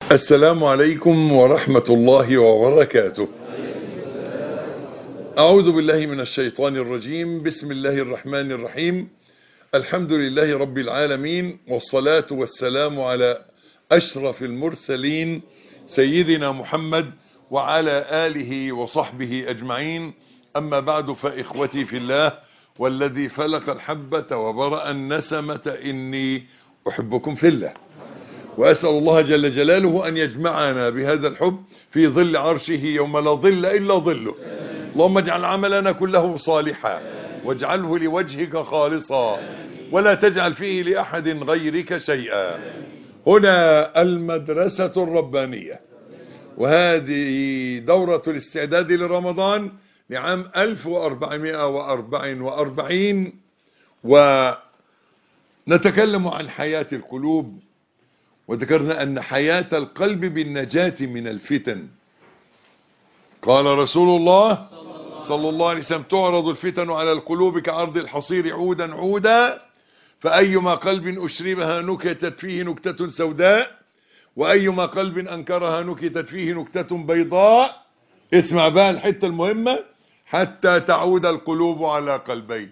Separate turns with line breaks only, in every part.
السلام عليكم ورحمة الله وبركاته أعوذ بالله من الشيطان الرجيم بسم الله الرحمن الرحيم الحمد لله رب العالمين والصلاة والسلام على أشرف المرسلين سيدنا محمد وعلى آله وصحبه أجمعين أما بعد فإخوتي في الله والذي فلق الحبة وبرأ النسمة إني أحبكم في الله وأسأل الله جل جلاله أن يجمعنا بهذا الحب في ظل عرشه يوم لا ظل إلا ظله اللهم اجعل عملنا كله صالحا واجعله لوجهك خالصا ولا تجعل فيه لأحد غيرك شيئا هنا المدرسة الربانية وهذه دورة الاستعداد لرمضان لعام 1444 ونتكلم عن حياة القلوب وذكرنا أن حياة القلب بالنجاة من الفتن قال رسول الله صلى الله عليه وسلم تعرض الفتن على القلوب كعرض الحصير عودا عودا فأيما قلب أشربها نكتت فيه نكتة سوداء وأيما قلب أنكرها نكتت فيه نكتة بيضاء اسمع بقى الحتة المهمة حتى تعود القلوب على قلبين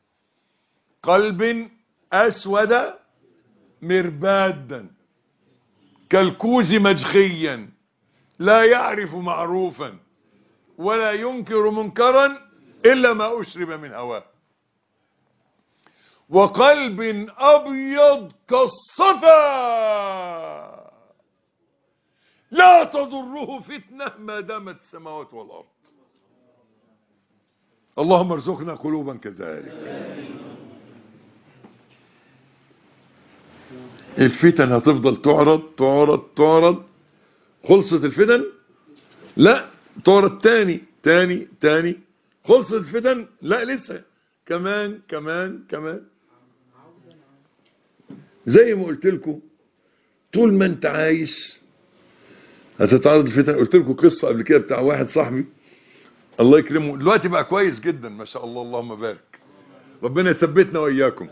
قلب أسود مربادا كالكوز مجخيا لا يعرف معروفا ولا ينكر منكرا إلا ما أشرب من هواه وقلب أبيض كالصفا لا تضره فتنة ما دامت السماوات والأرض اللهم ارزقنا قلوبا كذلك الفتن هتفضل تعرض تعرض تعرض خلصت الفتن لا تعرض تاني تاني تاني خلصت الفتن لا لسه كمان كمان كمان زي ما قلت لكم طول ما انت عايش هتتعرض الفتن قلت لكم قصة قبل كده بتاع واحد صاحبي الله يكرمه دلوقتي بقى كويس جدا ما شاء الله اللهم بارك ربنا يثبتنا وإياكم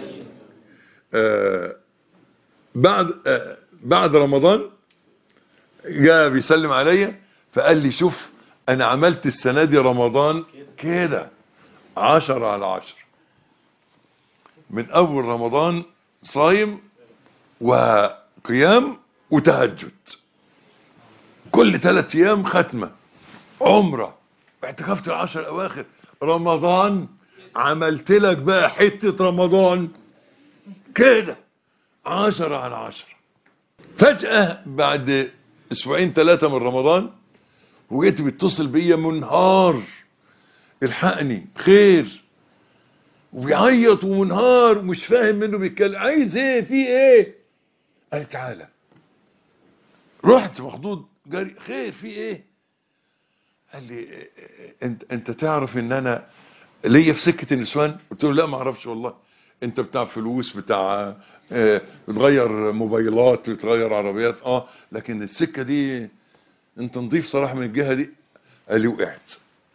آه بعد آه بعد رمضان جاء بيسلم عليا فقال لي شوف انا عملت السنة دي رمضان كده عشر على عشر من اول رمضان صايم وقيام وتهجد كل ثلاث ايام ختمة عمرة اعتكفت العشر الاواخر رمضان عملت لك بقى حتة رمضان كده عشرة على عشرة فجأة بعد اسبوعين ثلاثة من رمضان وجيت بيتصل بيا منهار الحقني خير وبيعيط ومنهار ومش فاهم منه بيتكلم عايز ايه في ايه قال تعالى رحت مخضوض جاري خير في ايه قال لي انت انت تعرف ان انا ليا في سكه النسوان قلت له لا ما اعرفش والله انت بتاع فلوس بتاع اه بتغير موبايلات بتغير عربيات اه لكن السكه دي انت نضيف صراحه من الجهه دي قال لي وقعت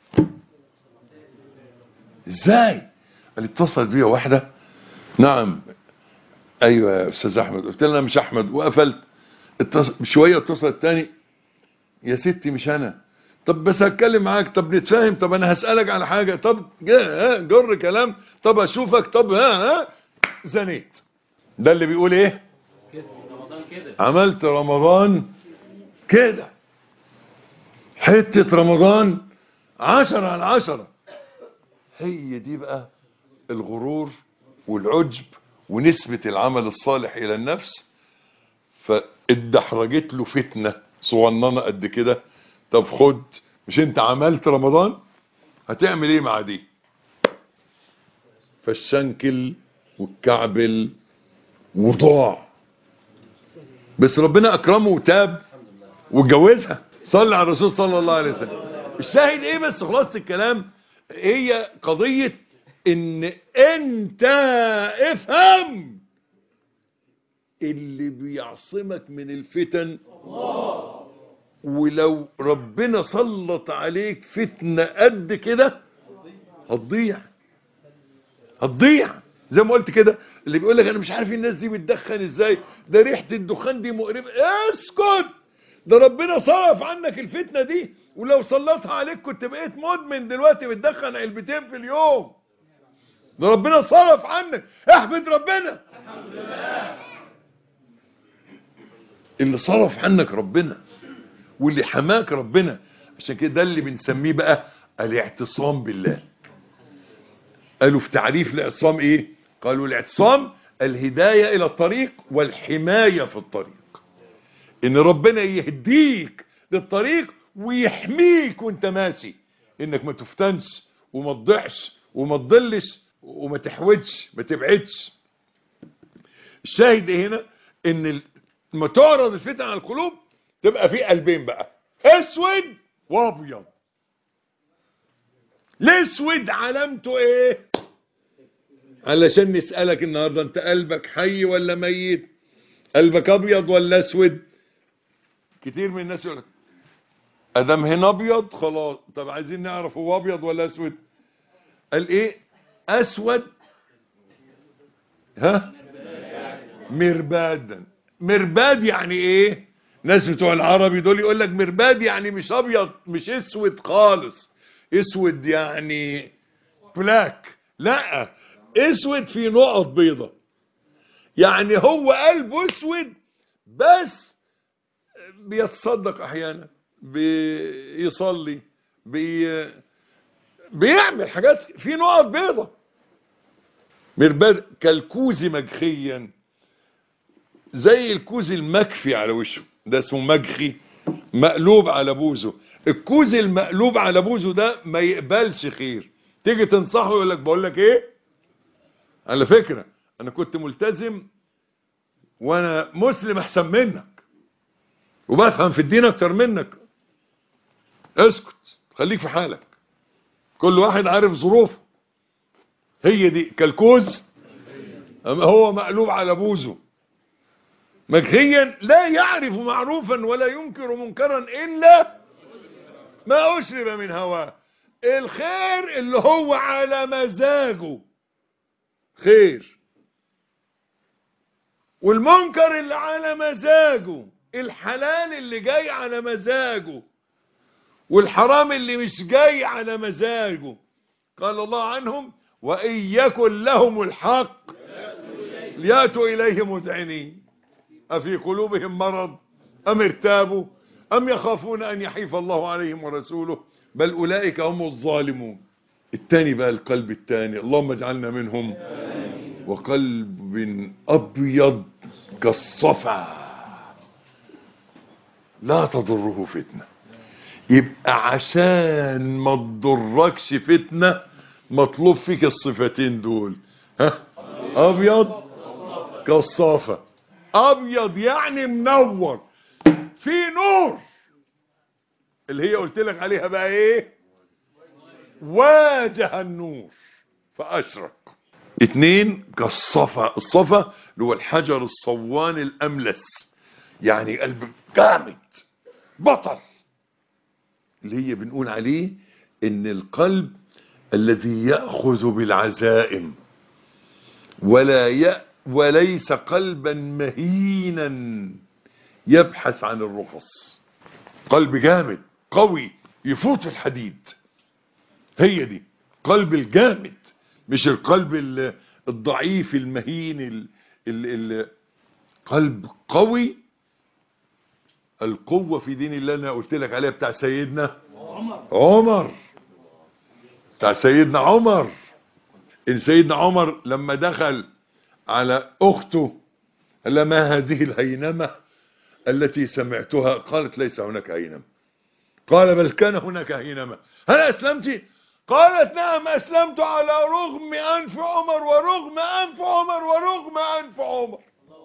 ازاي قال لي اتصلت بيا واحده نعم ايوه يا استاذ احمد قلت لها مش احمد وقفلت اتصل شويه اتصلت تاني يا ستي مش انا طب بس هتكلم معاك طب نتفاهم طب انا هسألك على حاجة طب جر كلام طب اشوفك طب ها ها زنيت ده اللي بيقول ايه عملت رمضان كده حتة رمضان عشرة على عشرة هي دي بقى الغرور والعجب ونسبة العمل الصالح الى النفس فادحرجت له فتنة صغننة قد كده طب خد مش انت عملت رمضان هتعمل ايه مع دي فالشنكل والكعبل وضاع بس ربنا اكرمه وتاب واتجوزها صلى على الرسول صلى الله عليه وسلم الشاهد ايه بس خلاصة الكلام هي قضية ان انت افهم اللي بيعصمك من الفتن الله ولو ربنا سلط عليك فتنة قد كده هتضيع هتضيع زي ما قلت كده اللي بيقول لك انا مش عارف الناس دي بتدخن ازاي ده ريحه الدخان دي مقربه اسكت ده ربنا صرف عنك الفتنة دي ولو سلطها عليك كنت بقيت مدمن دلوقتي بتدخن علبتين في اليوم ده ربنا صرف عنك احمد ربنا اللي صرف عنك ربنا واللي حماك ربنا عشان كده ده اللي بنسميه بقى الاعتصام بالله قالوا في تعريف الاعتصام ايه قالوا الاعتصام الهداية الى الطريق والحماية في الطريق ان ربنا يهديك للطريق ويحميك وانت ماشي انك ما تفتنش وما تضيعش وما تضلش وما تحوجش ما تبعدش الشاهد إيه هنا ان ال- لما تعرض الفتن على القلوب تبقى في قلبين بقى اسود وابيض الاسود علامته ايه علشان نسألك النهاردة انت قلبك حي ولا ميت قلبك ابيض ولا اسود كتير من الناس يقول لك ادم هنا ابيض خلاص طب عايزين نعرف هو ابيض ولا اسود قال ايه اسود ها مربادا مرباد يعني ايه ناس بتوع العربي دول يقول لك مرباد يعني مش ابيض مش اسود خالص اسود يعني بلاك لا اسود في نقط بيضة يعني هو قلبه اسود بس بيتصدق احيانا بيصلي بي بيعمل حاجات في نقط بيضة مرباد كالكوز مجخيا زي الكوز المكفي على وشه ده اسمه مجخي مقلوب على بوزه الكوز المقلوب على بوزه ده ما يقبلش خير تيجي تنصحه يقول لك بقول لك ايه على فكرة انا كنت ملتزم وانا مسلم احسن منك وبفهم في الدين اكتر منك اسكت خليك في حالك كل واحد عارف ظروفه هي دي كالكوز أما هو مقلوب على بوزه مجهيا لا يعرف معروفا ولا ينكر منكرا إلا ما أشرب من هواه الخير اللي هو على مزاجه خير والمنكر اللي على مزاجه الحلال اللي جاي على مزاجه والحرام اللي مش جاي على مزاجه قال الله عنهم وإن يكن لهم الحق ليأتوا إليه مذعنين أفي قلوبهم مرض أم ارتابوا أم يخافون أن يحيف الله عليهم ورسوله بل أولئك هم الظالمون التاني بقى القلب التاني اللهم اجعلنا منهم وقلب أبيض كالصفا لا تضره فتنة يبقى عشان ما تضركش فتنة مطلوب فيك الصفتين دول ها أبيض كالصافة ابيض يعني منور في نور اللي هي قلت لك عليها بقى ايه واجه النور فاشرق اتنين كالصفا الصفا اللي هو الحجر الصوان الاملس يعني قلب جامد بطل اللي هي بنقول عليه ان القلب الذي يأخذ بالعزائم ولا يأ وليس قلبا مهينا يبحث عن الرخص قلب جامد قوي يفوت الحديد هي دي قلب الجامد مش القلب ال- الضعيف المهين ال ال ال قلب قوي القوة في دين الله اللي انا قلت لك عليها بتاع سيدنا عمر بتاع سيدنا عمر ان سيدنا عمر لما دخل على اخته قال لها ما هذه الهينمة التي سمعتها قالت ليس هناك هينمة قال بل كان هناك هينمة هل اسلمت قالت نعم اسلمت على رغم انف عمر ورغم انف عمر ورغم انف عمر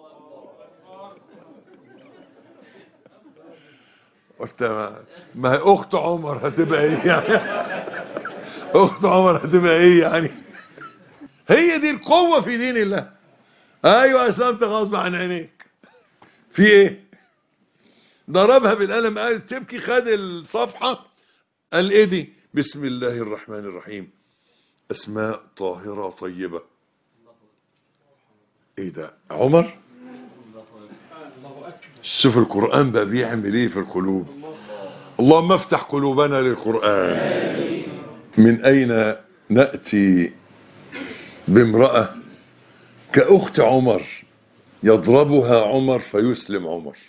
قلت ما, ما هي اخت عمر هتبقى ايه يعني اخت عمر هتبقى ايه يعني هي دي القوة في دين الله ايوه اسلمت غصب عن عينيك في ايه ضربها بالقلم قال تبكي خد الصفحة قال ايه دي بسم الله الرحمن الرحيم اسماء طاهرة طيبة ايه ده عمر شوف القرآن بقى بيعمل ايه في القلوب اللهم افتح قلوبنا للقرآن من أين نأتي بامرأة كأخت عمر يضربها عمر فيسلم عمر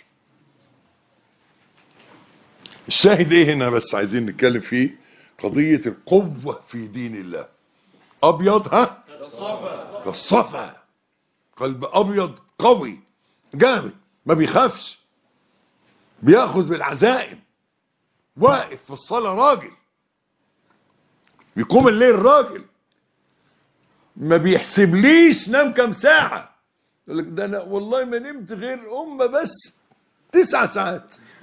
الشاهد ايه هنا بس عايزين نتكلم فيه قضية القوة في دين الله ابيض ها كالصفا قلب ابيض قوي جامد ما بيخافش بياخذ بالعزائم واقف في الصلاة راجل بيقوم الليل راجل ما بيحسبليش نام كام ساعة يقول لك ده انا والله ما نمت غير امه بس تسع ساعات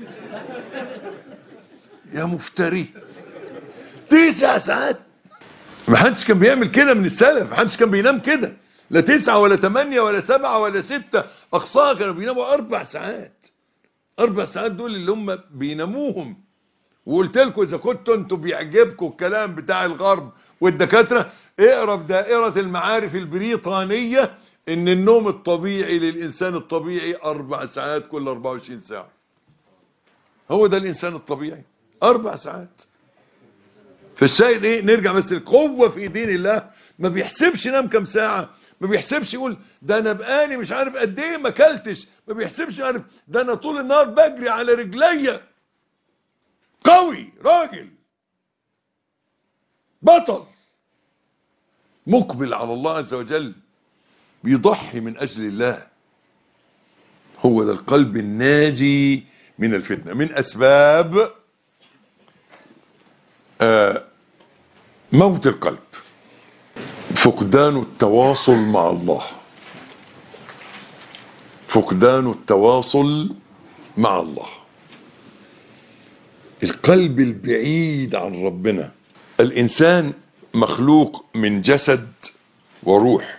يا مفتري تسع ساعات ما حدش كان بيعمل كده من السلف ما حدش كان بينام كده لا تسعة ولا تمانية ولا سبعة ولا ستة أقصاها كانوا بيناموا أربع ساعات أربع ساعات دول اللي هم بيناموهم وقلت لكم إذا كنتوا أنتوا بيعجبكم الكلام بتاع الغرب والدكاترة اقرا في دائرة المعارف البريطانية إن النوم الطبيعي للإنسان الطبيعي أربع ساعات كل 24 ساعة هو ده الإنسان الطبيعي أربع ساعات فالشاهد ايه نرجع بس القوة في دين الله ما بيحسبش نام كام ساعة ما بيحسبش يقول ده انا بقالي مش عارف قد ايه ما اكلتش ما بيحسبش عارف ده انا طول النهار بجري على رجليا قوي راجل بطل مقبل على الله عز وجل بيضحي من اجل الله هو ده القلب الناجي من الفتنة من اسباب آه موت القلب فقدان التواصل مع الله فقدان التواصل مع الله القلب البعيد عن ربنا الإنسان مخلوق من جسد وروح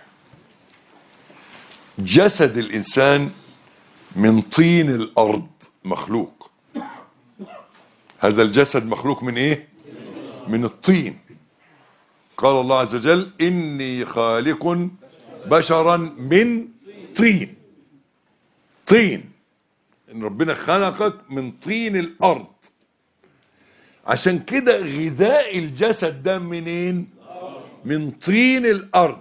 جسد الإنسان من طين الأرض مخلوق هذا الجسد مخلوق من إيه من الطين قال الله عز وجل إني خالق بشرا من طين طين إن ربنا خلقك من طين الأرض عشان كده غذاء الجسد ده منين من طين الأرض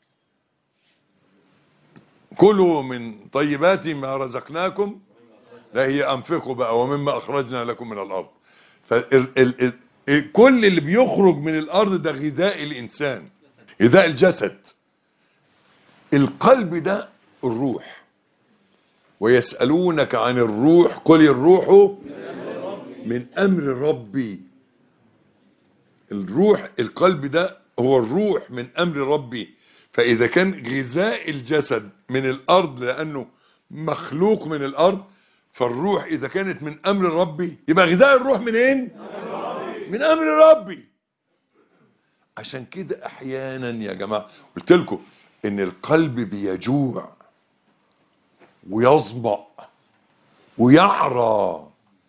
كلوا من طيبات ما رزقناكم لا هي أنفقوا بقى ومما أخرجنا لكم من الأرض فال كل اللي بيخرج من الارض ده غذاء الانسان غذاء الجسد القلب ده الروح ويسألونك عن الروح قل الروح من امر ربي الروح القلب ده هو الروح من امر ربي فاذا كان غذاء الجسد من الارض لانه مخلوق من الارض فالروح اذا كانت من امر ربي يبقى غذاء الروح منين من امر ربي عشان كده احيانا يا جماعه قلت لكم ان القلب بيجوع ويظمأ ويعرى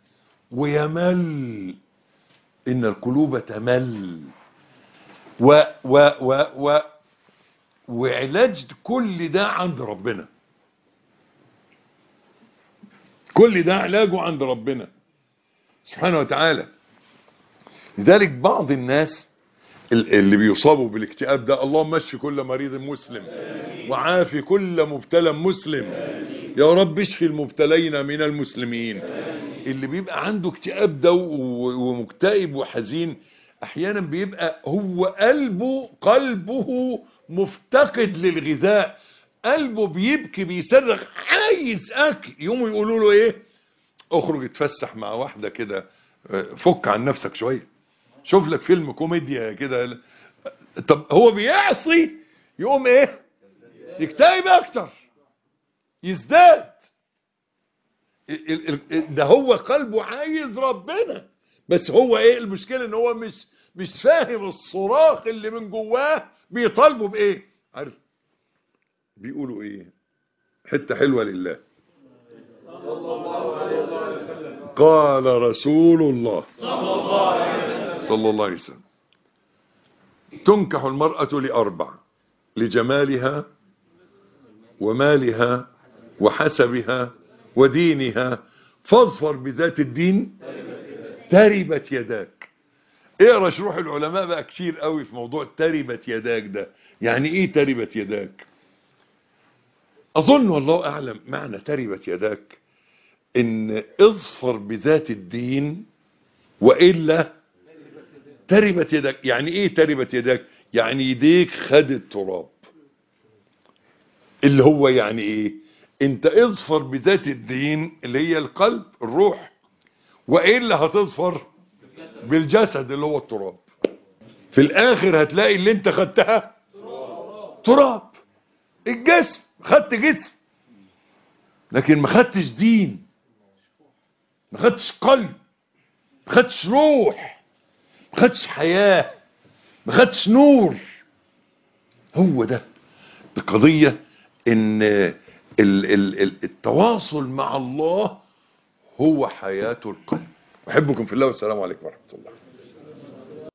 ويمل ان القلوب تمل و و و و وعلاج كل ده عند ربنا كل ده علاجه عند ربنا سبحانه وتعالى لذلك بعض الناس اللي بيصابوا بالاكتئاب ده اللهم اشفي كل مريض مسلم وعافي كل مبتلى مسلم يا رب اشفي المبتلين من المسلمين اللي بيبقى عنده اكتئاب ده ومكتئب وحزين احيانا بيبقى هو قلبه قلبه مفتقد للغذاء قلبه بيبكي بيصرخ عايز اكل يقوموا يقولوا له ايه اخرج اتفسح مع واحده كده فك عن نفسك شويه شوف لك فيلم كوميديا كده طب هو بيعصي يقوم ايه يكتئب اكتر يزداد ده هو قلبه عايز ربنا بس هو ايه المشكله ان هو مش مش فاهم الصراخ اللي من جواه بيطالبه بايه عارف بيقولوا ايه حته حلوه لله قال رسول الله صلى الله عليه وسلم تنكح المرأة لأربع لجمالها ومالها وحسبها ودينها فاظفر بذات الدين تربت يداك اقرا شروح العلماء بقى كتير قوي في موضوع تربت يداك ده يعني ايه تربت يداك اظن والله اعلم معنى تربت يداك ان اظفر بذات الدين والا تربت يدك يعني ايه تربت يدك يعني يديك خد التراب اللي هو يعني ايه انت اظفر بذات الدين اللي هي القلب الروح والا هتظفر بالجسد اللي هو التراب في الاخر هتلاقي اللي انت خدتها تراب الجسم خدت جسم لكن ما خدتش دين ما خدتش قلب ما خدتش روح ما خدتش حياة ما خدتش نور هو ده القضية ان ال ال ال التواصل مع الله هو حياة القلب أحبكم في الله والسلام عليكم ورحمة الله